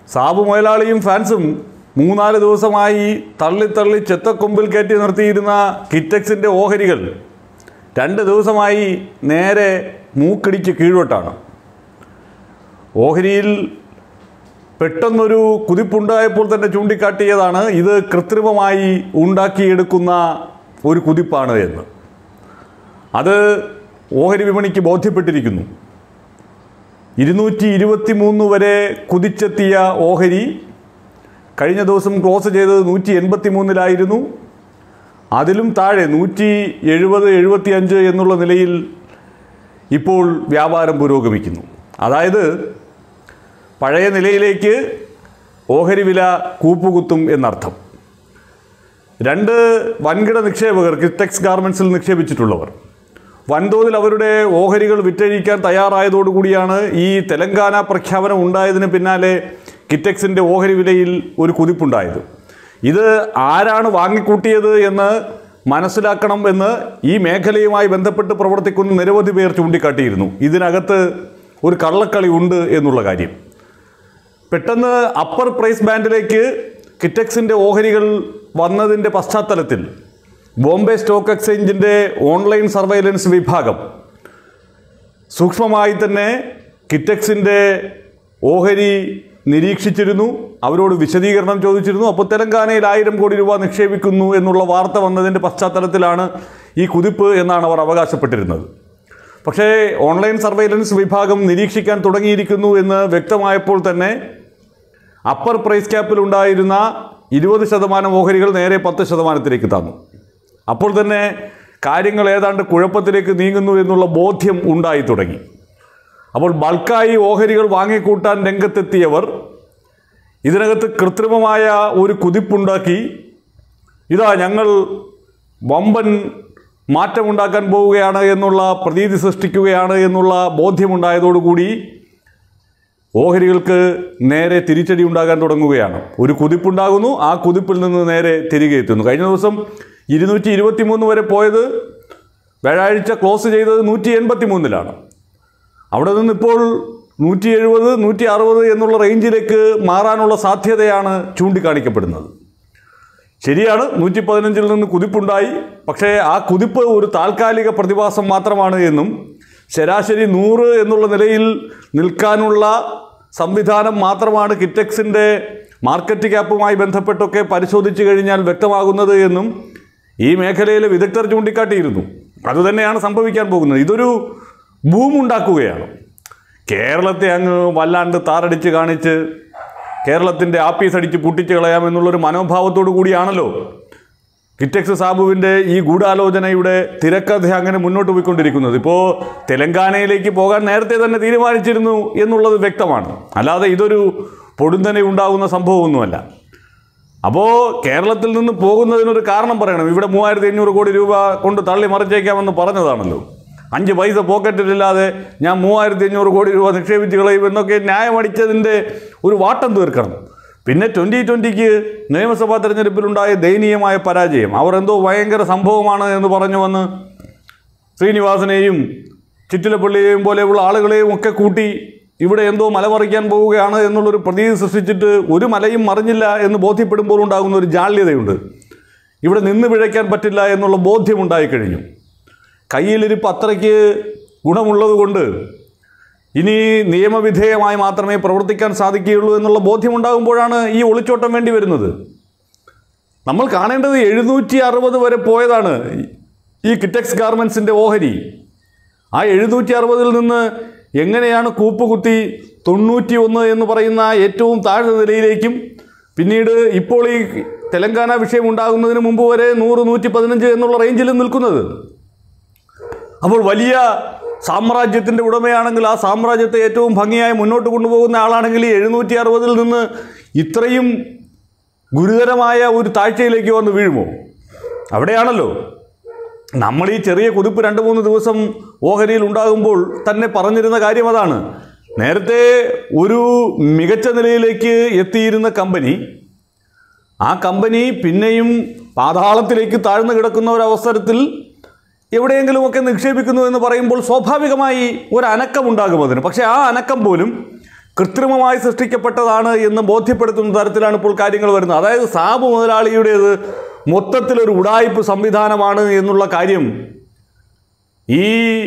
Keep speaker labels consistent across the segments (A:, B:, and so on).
A: സാബു മുതലാളിയും ഫാൻസും മൂന്നാല് ദിവസമായി തള്ളി തള്ളി ചെത്തക്കൊമ്പിൽ കയറ്റി നിർത്തിയിരുന്ന കിറ്റക്സിൻ്റെ ഓഹരികൾ രണ്ട് ദിവസമായി നേരെ മൂക്കിടിച്ച് കീഴോട്ടാണ് ഓഹരിയിൽ പെട്ടെന്നൊരു കുതിപ്പുണ്ടായപ്പോൾ തന്നെ ചൂണ്ടിക്കാട്ടിയതാണ് ഇത് കൃത്രിമമായി ഉണ്ടാക്കിയെടുക്കുന്ന ഒരു കുതിപ്പാണ് എന്ന് അത് ഓഹരി വിപണിക്ക് ബോധ്യപ്പെട്ടിരിക്കുന്നു ഇരുന്നൂറ്റി ഇരുപത്തി മൂന്ന് വരെ കുതിച്ചെത്തിയ ഓഹരി കഴിഞ്ഞ ദിവസം ക്ലോസ് ചെയ്തത് നൂറ്റി എൺപത്തി മൂന്നിലായിരുന്നു അതിലും താഴെ നൂറ്റി എഴുപത് എഴുപത്തി അഞ്ച് എന്നുള്ള നിലയിൽ ഇപ്പോൾ വ്യാപാരം പുരോഗമിക്കുന്നു അതായത് പഴയ നിലയിലേക്ക് ഓഹരി വില കൂപ്പുകുത്തും എന്നർത്ഥം രണ്ട് വൻകിട നിക്ഷേപകർ കിറ്റക്സ് ഗാർമെൻസിൽ നിക്ഷേപിച്ചിട്ടുള്ളവർ വൻതോതിൽ അവരുടെ ഓഹരികൾ വിറ്റഴിക്കാൻ തയ്യാറായതോടുകൂടിയാണ് ഈ തെലങ്കാന പ്രഖ്യാപനം ഉണ്ടായതിന് പിന്നാലെ കിറ്റക്സിൻ്റെ ഓഹരി വിലയിൽ ഒരു കുതിപ്പുണ്ടായത് ഇത് ആരാണ് വാങ്ങിക്കൂട്ടിയത് എന്ന് മനസ്സിലാക്കണം എന്ന് ഈ മേഖലയുമായി ബന്ധപ്പെട്ട് പ്രവർത്തിക്കുന്ന നിരവധി പേർ ചൂണ്ടിക്കാട്ടിയിരുന്നു ഇതിനകത്ത് ഒരു കള്ളക്കളി ഉണ്ട് എന്നുള്ള കാര്യം പെട്ടെന്ന് അപ്പർ പ്രൈസ് ബാൻഡിലേക്ക് കിറ്റക്സിൻ്റെ ഓഹരികൾ വന്നതിൻ്റെ പശ്ചാത്തലത്തിൽ ബോംബെ സ്റ്റോക്ക് എക്സ്ചേഞ്ചിൻ്റെ ഓൺലൈൻ സർവൈലൻസ് വിഭാഗം സൂക്ഷ്മമായി തന്നെ കിറ്റക്സിൻ്റെ ഓഹരി നിരീക്ഷിച്ചിരുന്നു അവരോട് വിശദീകരണം ചോദിച്ചിരുന്നു അപ്പോൾ തെലങ്കാനയിൽ ആയിരം കോടി രൂപ നിക്ഷേപിക്കുന്നു എന്നുള്ള വാർത്ത വന്നതിൻ്റെ പശ്ചാത്തലത്തിലാണ് ഈ കുതിപ്പ് എന്നാണ് അവർ അവകാശപ്പെട്ടിരുന്നത് പക്ഷേ ഓൺലൈൻ സർവൈലൻസ് വിഭാഗം നിരീക്ഷിക്കാൻ തുടങ്ങിയിരിക്കുന്നു എന്ന് വ്യക്തമായപ്പോൾ തന്നെ അപ്പർ പ്രൈസ് ക്യാപ്പിൽ ഉണ്ടായിരുന്ന ഇരുപത് ശതമാനം ഓഹരികൾ നേരെ പത്ത് ശതമാനത്തിലേക്ക് താന്നു അപ്പോൾ തന്നെ കാര്യങ്ങൾ ഏതാണ്ട് കുഴപ്പത്തിലേക്ക് നീങ്ങുന്നു എന്നുള്ള ബോധ്യം ഉണ്ടായി തുടങ്ങി അപ്പോൾ ബൾക്കായി ഓഹരികൾ വാങ്ങിക്കൂട്ടാൻ രംഗത്തെത്തിയവർ ഇതിനകത്ത് കൃത്രിമമായ ഒരു കുതിപ്പുണ്ടാക്കി ഇതാ ഞങ്ങൾ വമ്പൻ മാറ്റമുണ്ടാക്കാൻ പോവുകയാണ് എന്നുള്ള പ്രതീതി സൃഷ്ടിക്കുകയാണ് എന്നുള്ള ബോധ്യമുണ്ടായതോടുകൂടി ഓഹരികൾക്ക് നേരെ തിരിച്ചടി ഉണ്ടാകാൻ തുടങ്ങുകയാണ് ഒരു കുതിപ്പുണ്ടാകുന്നു ആ കുതിപ്പിൽ നിന്ന് നേരെ തിരികെ എത്തുന്നു കഴിഞ്ഞ ദിവസം ഇരുന്നൂറ്റി ഇരുപത്തി മൂന്ന് വരെ പോയത് വ്യാഴാഴ്ച ക്ലോസ് ചെയ്തത് നൂറ്റി എൺപത്തി മൂന്നിലാണ് അവിടെ നിന്നിപ്പോൾ നൂറ്റി എഴുപത് നൂറ്റി അറുപത് എന്നുള്ള റേഞ്ചിലേക്ക് മാറാനുള്ള സാധ്യതയാണ് ചൂണ്ടിക്കാണിക്കപ്പെടുന്നത് ശരിയാണ് നൂറ്റി പതിനഞ്ചിൽ നിന്ന് കുതിപ്പുണ്ടായി പക്ഷേ ആ കുതിപ്പ് ഒരു താൽക്കാലിക പ്രതിഭാസം മാത്രമാണ് എന്നും ശരാശരി നൂറ് എന്നുള്ള നിലയിൽ നിൽക്കാനുള്ള സംവിധാനം മാത്രമാണ് കിറ്റക്സിൻ്റെ മാർക്കറ്റ് ക്യാപ്പുമായി ബന്ധപ്പെട്ടൊക്കെ പരിശോധിച്ചു കഴിഞ്ഞാൽ വ്യക്തമാകുന്നത് എന്നും ഈ മേഖലയിലെ വിദഗ്ധർ ചൂണ്ടിക്കാട്ടിയിരുന്നു അതുതന്നെയാണ് സംഭവിക്കാൻ പോകുന്നത് ഇതൊരു ബൂം ഉണ്ടാക്കുകയാണ് കേരളത്തെ അങ്ങ് വല്ലാണ്ട് താറടിച്ച് കാണിച്ച് കേരളത്തിൻ്റെ ആപ്പീസ് അടിച്ച് പൊട്ടിച്ച് കളയാമെന്നുള്ളൊരു മനോഭാവത്തോടു കൂടിയാണല്ലോ കിറ്റക്സ് സാബുവിൻ്റെ ഈ ഗൂഢാലോചനയുടെ തിരക്കഥ അങ്ങനെ മുന്നോട്ട് പോയിക്കൊണ്ടിരിക്കുന്നത് ഇപ്പോൾ തെലങ്കാനയിലേക്ക് പോകാൻ നേരത്തെ തന്നെ തീരുമാനിച്ചിരുന്നു എന്നുള്ളത് വ്യക്തമാണ് അല്ലാതെ ഇതൊരു പൊടുന്നനെ ഉണ്ടാകുന്ന സംഭവമൊന്നുമല്ല അപ്പോൾ കേരളത്തിൽ നിന്ന് പോകുന്നതിനൊരു കാരണം പറയണം ഇവിടെ മൂവായിരത്തി അഞ്ഞൂറ് കോടി രൂപ കൊണ്ട് തള്ളി മറിച്ചേക്കാമെന്ന് പറഞ്ഞതാണല്ലോ അഞ്ച് പൈസ പോക്കറ്റിലില്ലാതെ ഞാൻ മൂവായിരത്തി അഞ്ഞൂറ് കോടി രൂപ നിക്ഷേപിച്ച് കളയും എന്നൊക്കെ ന്യായമടിച്ചതിൻ്റെ ഒരു വാട്ടം തീർക്കണം പിന്നെ ട്വൻ്റി ട്വൻ്റിക്ക് നിയമസഭാ തെരഞ്ഞെടുപ്പിലുണ്ടായ ദയനീയമായ പരാജയം അവർ എന്തോ ഭയങ്കര സംഭവമാണ് എന്ന് പറഞ്ഞു വന്ന് ശ്രീനിവാസനെയും ചിറ്റിലപ്പള്ളിയെയും പോലെയുള്ള ആളുകളെയും ഒക്കെ കൂട്ടി ഇവിടെ എന്തോ മലമറിക്കാൻ പോവുകയാണ് എന്നുള്ളൊരു പ്രതീതി സൃഷ്ടിച്ചിട്ട് ഒരു മലയും മറിഞ്ഞില്ല എന്ന് ബോധ്യപ്പെടുമ്പോൾ ഉണ്ടാകുന്ന ഒരു ജാള്യതയുണ്ട് ഇവിടെ നിന്ന് പിഴയ്ക്കാൻ പറ്റില്ല എന്നുള്ള ബോധ്യമുണ്ടായി കഴിഞ്ഞു കയ്യിലിരിപ്പ് അത്രയ്ക്ക് ഗുണമുള്ളത് കൊണ്ട് ഇനി നിയമവിധേയമായി മാത്രമേ പ്രവർത്തിക്കാൻ സാധിക്കുകയുള്ളൂ എന്നുള്ള ബോധ്യമുണ്ടാകുമ്പോഴാണ് ഈ ഒളിച്ചോട്ടം വേണ്ടി വരുന്നത് നമ്മൾ കാണേണ്ടത് എഴുന്നൂറ്റി അറുപത് വരെ പോയതാണ് ഈ കിറ്റക്സ് ഗാർമെൻസിൻ്റെ ഓഹരി ആ എഴുന്നൂറ്റി അറുപതിൽ നിന്ന് എങ്ങനെയാണ് കൂപ്പുകുത്തി തൊണ്ണൂറ്റി ഒന്ന് എന്ന് പറയുന്ന ഏറ്റവും താഴ്ന്ന നിലയിലേക്കും പിന്നീട് ഇപ്പോൾ ഈ തെലങ്കാന വിഷയം ഉണ്ടാകുന്നതിന് മുമ്പ് വരെ നൂറ് നൂറ്റി പതിനഞ്ച് എന്നുള്ള റേഞ്ചിൽ നിൽക്കുന്നത് അപ്പോൾ വലിയ സാമ്രാജ്യത്തിൻ്റെ ഉടമയാണെങ്കിൽ ആ സാമ്രാജ്യത്തെ ഏറ്റവും ഭംഗിയായി മുന്നോട്ട് കൊണ്ടുപോകുന്ന ആളാണെങ്കിൽ ഈ എഴുന്നൂറ്റി അറുപതിൽ നിന്ന് ഇത്രയും ഗുരുതരമായ ഒരു താഴ്ചയിലേക്ക് വന്ന് വീഴുമോ അവിടെയാണല്ലോ നമ്മൾ ഈ ചെറിയ കുതിപ്പ് രണ്ട് മൂന്ന് ദിവസം ഓഹരിയിൽ ഉണ്ടാകുമ്പോൾ തന്നെ പറഞ്ഞിരുന്ന കാര്യം അതാണ് നേരത്തെ ഒരു മികച്ച നിലയിലേക്ക് എത്തിയിരുന്ന കമ്പനി ആ കമ്പനി പിന്നെയും പാതാളത്തിലേക്ക് താഴ്ന്നു കിടക്കുന്ന ഒരവസരത്തിൽ എവിടെയെങ്കിലുമൊക്കെ നിക്ഷേപിക്കുന്നു എന്ന് പറയുമ്പോൾ സ്വാഭാവികമായി ഒരു അനക്കം ഉണ്ടാകും അതിന് പക്ഷേ ആ അനക്കം പോലും കൃത്രിമമായി സൃഷ്ടിക്കപ്പെട്ടതാണ് എന്ന് ബോധ്യപ്പെടുത്തുന്ന തരത്തിലാണ് ഇപ്പോൾ കാര്യങ്ങൾ വരുന്നത് അതായത് സാബ് മുതലാളിയുടേത് മൊത്തത്തിലൊരു ഉടായ്പ് സംവിധാനമാണ് എന്നുള്ള കാര്യം ഈ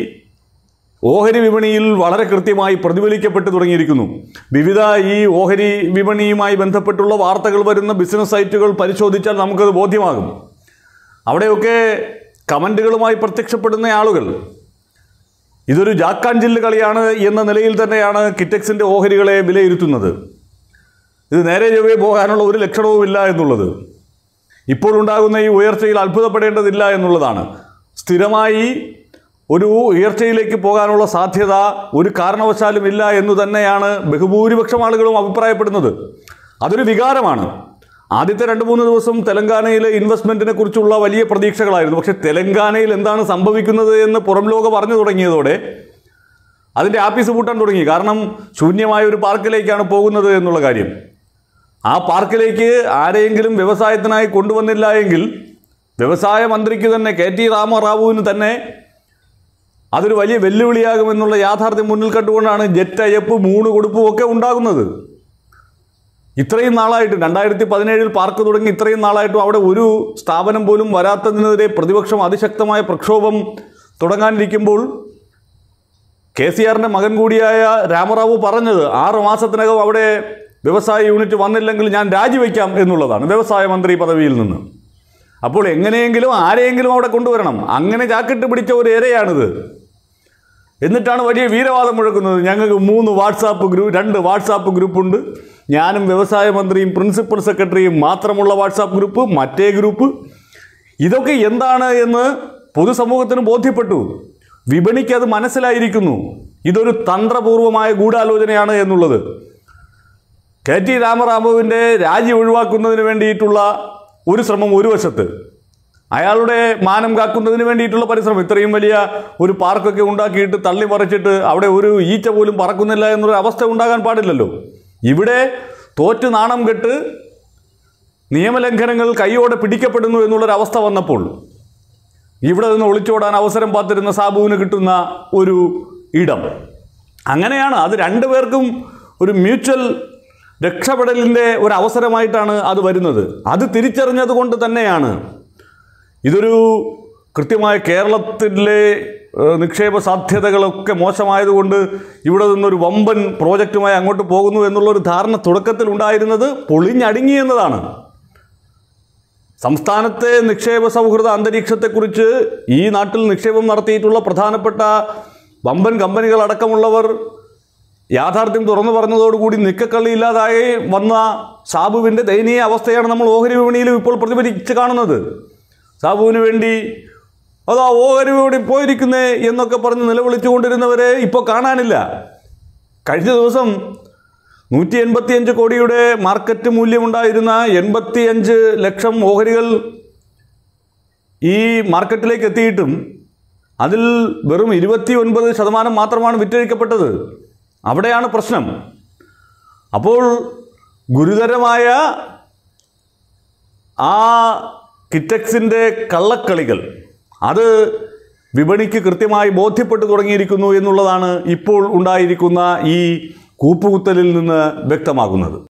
A: ഓഹരി വിപണിയിൽ വളരെ കൃത്യമായി പ്രതിഫലിക്കപ്പെട്ടു തുടങ്ങിയിരിക്കുന്നു വിവിധ ഈ ഓഹരി വിപണിയുമായി ബന്ധപ്പെട്ടുള്ള വാർത്തകൾ വരുന്ന ബിസിനസ് സൈറ്റുകൾ പരിശോധിച്ചാൽ നമുക്കത് ബോധ്യമാകും അവിടെയൊക്കെ കമൻറ്റുകളുമായി പ്രത്യക്ഷപ്പെടുന്ന ആളുകൾ ഇതൊരു ജാക്കാഞ്ചില്ല് കളിയാണ് എന്ന നിലയിൽ തന്നെയാണ് കിറ്റക്സിൻ്റെ ഓഹരികളെ വിലയിരുത്തുന്നത് ഇത് നേരെ ചൊവ്വേ പോകാനുള്ള ഒരു ലക്ഷണവുമില്ല എന്നുള്ളത് ഇപ്പോൾ ഉണ്ടാകുന്ന ഈ ഉയർച്ചയിൽ അത്ഭുതപ്പെടേണ്ടതില്ല എന്നുള്ളതാണ് സ്ഥിരമായി ഒരു ഉയർച്ചയിലേക്ക് പോകാനുള്ള സാധ്യത ഒരു കാരണവശാലും ഇല്ല എന്ന് തന്നെയാണ് ബഹുഭൂരിപക്ഷം ആളുകളും അഭിപ്രായപ്പെടുന്നത് അതൊരു വികാരമാണ് ആദ്യത്തെ രണ്ട് മൂന്ന് ദിവസം തെലങ്കാനയിലെ ഇൻവെസ്റ്റ്മെൻറ്റിനെ കുറിച്ചുള്ള വലിയ പ്രതീക്ഷകളായിരുന്നു പക്ഷേ തെലങ്കാനയിൽ എന്താണ് സംഭവിക്കുന്നത് എന്ന് പുറം ലോകം പറഞ്ഞു തുടങ്ങിയതോടെ അതിൻ്റെ ആപ്പീസ് പൂട്ടാൻ തുടങ്ങി കാരണം ശൂന്യമായ ഒരു പാർക്കിലേക്കാണ് പോകുന്നത് എന്നുള്ള കാര്യം ആ പാർക്കിലേക്ക് ആരെയെങ്കിലും വ്യവസായത്തിനായി കൊണ്ടുവന്നില്ല എങ്കിൽ വ്യവസായ മന്ത്രിക്ക് തന്നെ കെ ടി രാമറാവുവിന് തന്നെ അതൊരു വലിയ വെല്ലുവിളിയാകുമെന്നുള്ള യാഥാർത്ഥ്യം മുന്നിൽ കണ്ടുകൊണ്ടാണ് ജെറ്റ് അയപ്പ് മൂന്ന് കൊടുപ്പും ഒക്കെ ഉണ്ടാകുന്നത് ഇത്രയും നാളായിട്ട് രണ്ടായിരത്തി പതിനേഴിൽ പാർക്ക് തുടങ്ങി ഇത്രയും നാളായിട്ടും അവിടെ ഒരു സ്ഥാപനം പോലും വരാത്തതിനെതിരെ പ്രതിപക്ഷം അതിശക്തമായ പ്രക്ഷോഭം തുടങ്ങാനിരിക്കുമ്പോൾ കെ സി ആറിൻ്റെ മകൻ കൂടിയായ രാമറാവു പറഞ്ഞത് ആറ് മാസത്തിനകം അവിടെ വ്യവസായ യൂണിറ്റ് വന്നില്ലെങ്കിൽ ഞാൻ രാജിവെക്കാം എന്നുള്ളതാണ് വ്യവസായ മന്ത്രി പദവിയിൽ നിന്ന് അപ്പോൾ എങ്ങനെയെങ്കിലും ആരെയെങ്കിലും അവിടെ കൊണ്ടുവരണം അങ്ങനെ ചാക്കിട്ട് പിടിച്ച ഒരു ഇരയാണിത് എന്നിട്ടാണ് വലിയ വീരവാദം മുഴക്കുന്നത് ഞങ്ങൾക്ക് മൂന്ന് വാട്സാപ്പ് ഗ്രൂപ്പ് രണ്ട് വാട്സാപ്പ് ഗ്രൂപ്പുണ്ട് ഞാനും വ്യവസായ മന്ത്രിയും പ്രിൻസിപ്പൽ സെക്രട്ടറിയും മാത്രമുള്ള വാട്സാപ്പ് ഗ്രൂപ്പ് മറ്റേ ഗ്രൂപ്പ് ഇതൊക്കെ എന്താണ് എന്ന് പൊതുസമൂഹത്തിന് ബോധ്യപ്പെട്ടു വിപണിക്ക് അത് മനസ്സിലായിരിക്കുന്നു ഇതൊരു തന്ത്രപൂർവമായ ഗൂഢാലോചനയാണ് എന്നുള്ളത് കെ ടി രാമറാമുവിൻ്റെ രാജി ഒഴിവാക്കുന്നതിന് വേണ്ടിയിട്ടുള്ള ഒരു ശ്രമം ഒരു വശത്ത് അയാളുടെ മാനം കാക്കുന്നതിന് വേണ്ടിയിട്ടുള്ള പരിശ്രമം ഇത്രയും വലിയ ഒരു പാർക്കൊക്കെ ഉണ്ടാക്കിയിട്ട് തള്ളി മറിച്ചിട്ട് അവിടെ ഒരു ഈച്ച പോലും പറക്കുന്നില്ല എന്നൊരു അവസ്ഥ ഉണ്ടാകാൻ പാടില്ലല്ലോ ഇവിടെ തോറ്റ് നാണം കെട്ട് നിയമലംഘനങ്ങൾ കൈയോടെ പിടിക്കപ്പെടുന്നു എന്നുള്ളൊരവസ്ഥ വന്നപ്പോൾ ഇവിടെ നിന്ന് ഒളിച്ചോടാൻ അവസരം പാത്തിരുന്ന സാബുവിന് കിട്ടുന്ന ഒരു ഇടം അങ്ങനെയാണ് അത് രണ്ടുപേർക്കും ഒരു മ്യൂച്വൽ രക്ഷപ്പെടലിൻ്റെ ഒരു അവസരമായിട്ടാണ് അത് വരുന്നത് അത് തിരിച്ചറിഞ്ഞത് കൊണ്ട് തന്നെയാണ് ഇതൊരു കൃത്യമായ കേരളത്തിലെ ഏഹ്, നിക്ഷേപ സാധ്യതകളൊക്കെ മോശമായതുകൊണ്ട് ഇവിടെ നിന്നൊരു വമ്പൻ പ്രോജക്റ്റുമായി അങ്ങോട്ട് പോകുന്നു എന്നുള്ളൊരു ധാരണ തുടക്കത്തിൽ ഉണ്ടായിരുന്നത് പൊളിഞ്ഞടുങ്ങി എന്നതാണ് സംസ്ഥാനത്തെ നിക്ഷേപ സൗഹൃദ അന്തരീക്ഷത്തെക്കുറിച്ച് ഈ നാട്ടിൽ നിക്ഷേപം നടത്തിയിട്ടുള്ള പ്രധാനപ്പെട്ട വമ്പൻ കമ്പനികളടക്കമുള്ളവർ യാഥാർത്ഥ്യം തുറന്നു പറഞ്ഞതോടുകൂടി നിക്കക്കള്ളി ഇല്ലാതായി വന്ന സാബുവിൻ്റെ ദയനീയ അവസ്ഥയാണ് നമ്മൾ ഓഹരി വിപണിയിലും ഇപ്പോൾ പ്രതിഫലിച്ച് കാണുന്നത് സാബുവിന് വേണ്ടി അതാ ഓഹരി വിപണി പോയിരിക്കുന്നേ എന്നൊക്കെ പറഞ്ഞ് നിലവിളിച്ചുകൊണ്ടിരുന്നവരെ ഇപ്പോൾ കാണാനില്ല കഴിഞ്ഞ ദിവസം നൂറ്റി എൺപത്തിയഞ്ച് കോടിയുടെ മാർക്കറ്റ് മൂല്യമുണ്ടായിരുന്ന എൺപത്തിയഞ്ച് ലക്ഷം ഓഹരികൾ ഈ മാർക്കറ്റിലേക്ക് എത്തിയിട്ടും അതിൽ വെറും ഇരുപത്തി ഒൻപത് ശതമാനം മാത്രമാണ് വിറ്റഴിക്കപ്പെട്ടത് അവിടെയാണ് പ്രശ്നം അപ്പോൾ ഗുരുതരമായ ആ കിറ്റക്സിൻ്റെ കള്ളക്കളികൾ അത് വിപണിക്ക് കൃത്യമായി ബോധ്യപ്പെട്ടു തുടങ്ങിയിരിക്കുന്നു എന്നുള്ളതാണ് ഇപ്പോൾ ഉണ്ടായിരിക്കുന്ന ഈ കൂപ്പുകുത്തലിൽ നിന്ന് വ്യക്തമാകുന്നത്